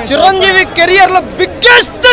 Chiranjeevi career లో biggest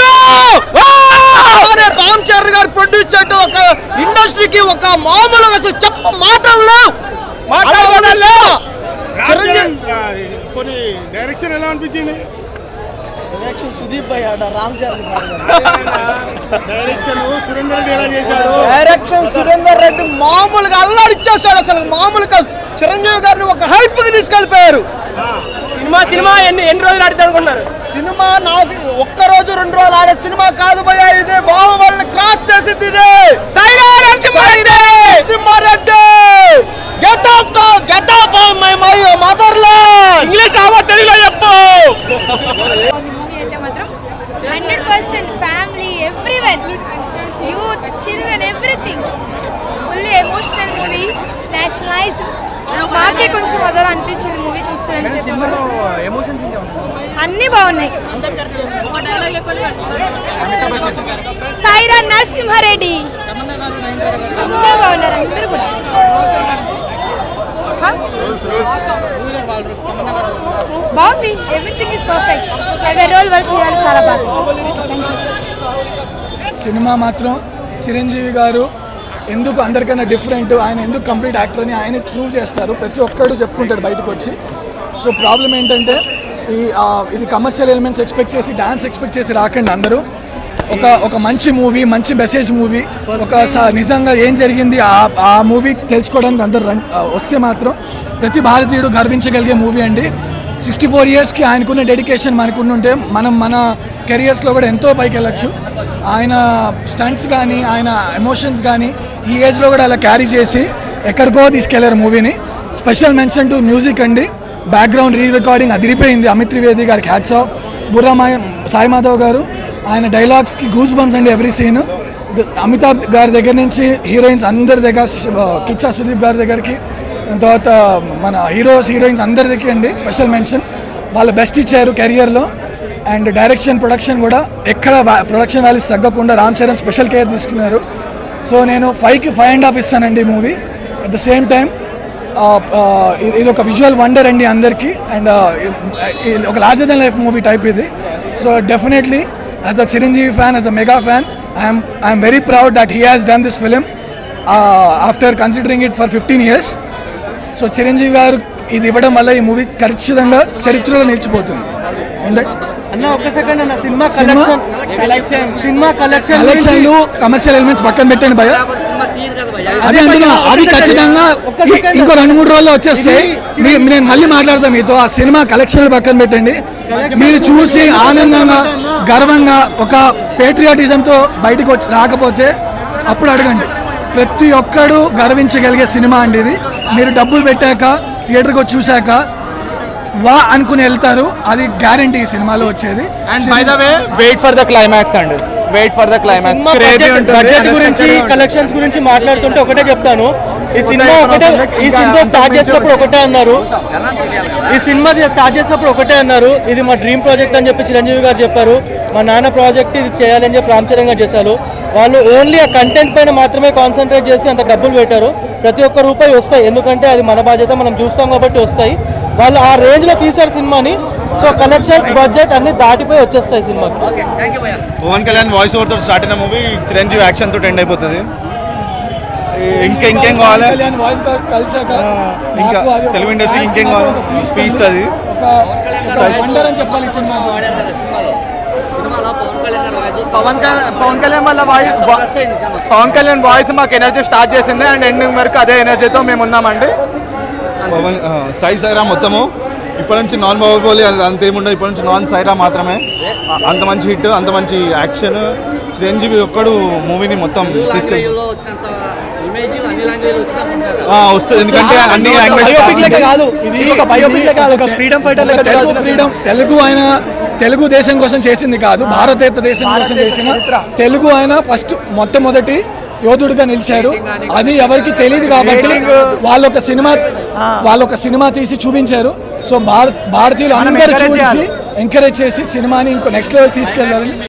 Ram Charan గారు produce చేయడం ఒక ఇండస్ట్రీకి ఒక మామూలుగా అసలు చెప్ప మాటల్లో మాటల్లో చిరంజీవి కొన్ని డైరెక్షన్ ఎలా అనిపించింది సుదీప్ భయ్ రామ్ చరణ్ డైరెక్షన్ సురేందర్ రెడ్డి ఎలా చేశాడు డైరెక్షన్ సురేందర్ రెడ్డి మామూలుగా అల్లాడిచ్చేసాడు అసలు మామూలు కాదు చిరంజీవి గారిని ఒక హైప్ కి తీసుకెళ్లిపోయారు సినిమా సినిమా ఎన్ని ఎన్ని రోజులు ఆడితే అనుకున్నారు సినిమా నాకు ఒక్క రోజు రెండు రోజులు ఆడే సినిమా కాదు భయ్యా ఇదే బాహుబలిని క్రాస్ చేసింది ఇదే Sye Raa Narasimha Reddy! Narasimha Reddy get off get off my my mother land English రావో తెలుగులో చెప్పు మూవీ అయితే మాత్రం hundred percent family everyone youth children everything full emotional movie nationalize మాకే కొంచెం వదల అనిపించింది మూవీ చూస్తానని చెప్పి అన్నీ బాగున్నాయి సైరా నరసింహారెడ్డి అందరూ బాగున్నారు అందరూ కూడా హ? బాగుంది ఎవ్రీథింగ్ ఇస్ పర్ఫెక్ట్ ఎవరి రోల్ వాళ్ళు చేయాలి చాలా బాగా చేశారు థ్యాంక్ యూ సినిమా మాత్రం చిరంజీవి గారు ఎందుకు అందరికన్నా డిఫరెంట్ ఆయన ఎందుకు కంప్లీట్ యాక్టర్ అని ఆయన ప్రూవ్ చేస్తారు ప్రతి ఒక్కడు చెప్పుకుంటాడు బయటకు వచ్చి సో ప్రాబ్లం ఏంటంటే ఈ ఆ, ఇది కమర్షియల్ ఎలిమెంట్స్ ఎక్స్పెక్ట్ చేసి డాన్స్ ఎక్స్పెక్ట్ చేసి రాకండి అందరూ ఒక ఒక మంచి మూవీ మంచి మెసేజ్ మూవీ ఒక స- నిజంగా ఏం జరిగింది ఆ ఆ మూవీ తెలుసుకోవడానికి అందరూ రం- ఆ, వస్తే మాత్రం ప్రతి భారతీయుడు గర్వించగలిగే మూవీ అండి సిక్స్టీ ఫోర్ ఇయర్స్కి ఆయనకున్న డెడికేషన్ మనకున్నుంటే మనం మన కెరియర్స్లో కూడా ఎంతో పైకి వెళ్ళొచ్చు ఆయన స్టంట్స్ కానీ ఆయన ఎమోషన్స్ కానీ ఈ ఏజ్లో కూడా అలా క్యారీ చేసి ఎక్కడికో తీసుకెళ్లారు మూవీని స్పెషల్ మెన్షన్ టు మ్యూజిక్ అండి బ్యాక్గ్రౌండ్ రీ రికార్డింగ్ అదిరిపోయింది అమిత్ త్రివేది గారికి హ్యాట్స్ ఆఫ్ బుర్రా మాయ సాయి మాధవ్ గారు ఆయన డైలాగ్స్కి గూస్ బంప్స్ అండి ఎవ్రీ సీన్ అమితాబ్ గారి దగ్గర నుంచి హీరోయిన్స్ అందరి దగ్గర శివ- కిచ్చా సుదీప్ గారి దగ్గరికి దాని తర్వాత మన హీరోస్ హీరోయిన్స్ అందరి దగ్గర అండి స్పెషల్ మెన్షన్ వాళ్ళు బెస్ట్ ఇచ్చారు కెరియర్లో అండ్ డైరెక్షన్ ప్రొడక్షన్ కూడా ఎక్కడ ప్రొడక్షన్ వాల్యూస్ తగ్గకుండా రామ్ చరణ్ స్పెషల్ కేర్ తీసుకున్నారు సో నేను ఫైవ్కి ఫైవ్ అండ్ హాఫ్ ఇస్తానండి movie at the same time ఇది ఒక విజువల్ వండర్ అండి అందరికీ అండ్ ఒక larger than life movie type ఇది so definitely as a Chiranjeevi fan as a mega fan I'm I'm very proud that he has done this film after considering it for fifteen years so Chiranjeevi గారు ఇది ఇవ్వడం వల్ల ఈ movie ఖచ్చితంగా చరిత్రలో నిలిచిపోతుంది ఏంటంటే అన్న ఒక్క సెకండ్ అన్న సినిమా సినిమా? కలెక్షన్ సినిమా కలెక్షన్ కలెక్షన్లు కమర్షియల్ ఎలిమెంట్స్ పక్కన పెట్టండి భయ అదే అంటున్నా అవి ఖచ్చితంగా ఇ- ఇంకో రెండు మూడు రోజుల్లో వచ్చేస్తాయి మీ- నేను మళ్ళీ మాట్లాడతాను మీతో ఆ సినిమా కలెక్షన్లు పక్కన పెట్టండి మీరు చూసి ఆనందంగా గర్వంగా ఒక పేట్రియాటిజంతో బయటకు వచ్చి రాకపోతే అప్పుడు అడగండి ప్రతి ఒక్కడు గర్వించగలిగే సినిమా అండి ఇది మీరు డబ్బులు పెట్టాక థియేటర్కి వచ్చి చూశాక వా అనుకుని వెళ్తారు అది గ్యారంటీ ఈ సినిమాలో వచ్చేది and by the way wait for the climax అండి wait for the climax budget గురించి కలెక్షన్స్ గురించి మాట్లాడుతుంటే ఒకటే చెప్తాను ఈ సినిమా ఒకటే ఈ సినిమా స్టార్ట్ చేసినప్పుడు ఒకటే అన్నారు ఈ సినిమా స్టార్ట్ చేసినప్పుడు ఒకటే అన్నారు ఇది మా డ్రీమ్ ప్రాజెక్ట్ అని చెప్పి చిరంజీవి గారు చెప్పారు మా నాన్న ప్రాజెక్ట్ ఇది చేయాలని చెప్పి రామ్ చరణ్ గారు చేశారు వాళ్ళు ఓన్లీ ఆ కంటెంట్ పైన మాత్రమే కాన్సన్ట్రేట్ చేసి అంత డబ్బులు పెట్టారు ప్రతి ఒక్క రూపాయి వస్తాయి ఎందుకంటే అది మన బాధ్యత మనం చూస్తాం కాబట్టి వస్తాయి వాళ్ళు ఆ రేంజ్ లో తీశారు సినిమాని సో కలెక్షన్స్ బడ్జెట్ అన్ని దాటిపోయి వచ్చేస్తాయి సినిమాకి పవన్ కళ్యాణ్ వాయిస్ ఓవర్తో స్టార్ట్ అయిన మూవీ చిరంజీవి యాక్షన్ తోటి ఎండ్ అయిపోతుంది ఇంకా ఇంకేం కావాలి కళ్యాణ్ వాయిస్ కలిసాక ఇంకా నాకు అది ఒక తెలుగు ఇండస్ట్రీ fans ఇంకేం మాత్రం కావాలి? ఒక feast Feast అండి. అది. ఒక వండర్ అని చెప్పాలి ఈ సినిమా పవన్ కళ్యాణ్ పవన్ కళ్యాణ్ వల్ల వాయిస్ పవన్ కళ్యాణ్ వాయిస్ మాకు ఎనర్జీ స్టార్ట్ చేసింది అండ్ ఎండింగ్ వరకు అదే ఎనర్జీతో మేము ఉన్నామండి పవన్ ఆ, సాయి సైరా మొత్తము ఇప్పటి నుంచి నాన్ బాహుబలి అది అంత ఏముండదు ఇప్పటి నుంచి నాన్ సైరా మాత్రమే ఆ, అంత మంచి హిట్ అంత మంచి యాక్షన్ చిరంజీవి ఒక్కడు మూవీని మొత్తం తీసుకెళ్ళి ఆ, వస్తుంది ఎందుకంటే అన్ని బయోపిక్ లెక్క లాంగ్వేజ్ కాదు ఇది ఒక బయోపిక్ లెక్క కాదు ఒక ఫ్రీడమ్ ఫైటర్ లెక్క తెలుగు ఫ్రీడమ్ తెలుగు ఆయన తెలుగు దేశం కోసం చేసింది కాదు భారతదేశ దేశం కోసం చేసిన తెలుగు ఆయన ఫస్ట్ మొట్టమొదటి యోధుడిగా నిలిచారు అది ఎవరికి తెలియదు కాబట్టి వాళ్ళు ఒక సినిమా వాళ్ళు ఒక సినిమా తీసి చూపించారు సో భారత్ భారతీయులు అందరూ చూసి ఎంకరేజ్ చేసి సినిమాని ఇంకో నెక్స్ట్ లెవెల్ తీసుకెళ్ళాలని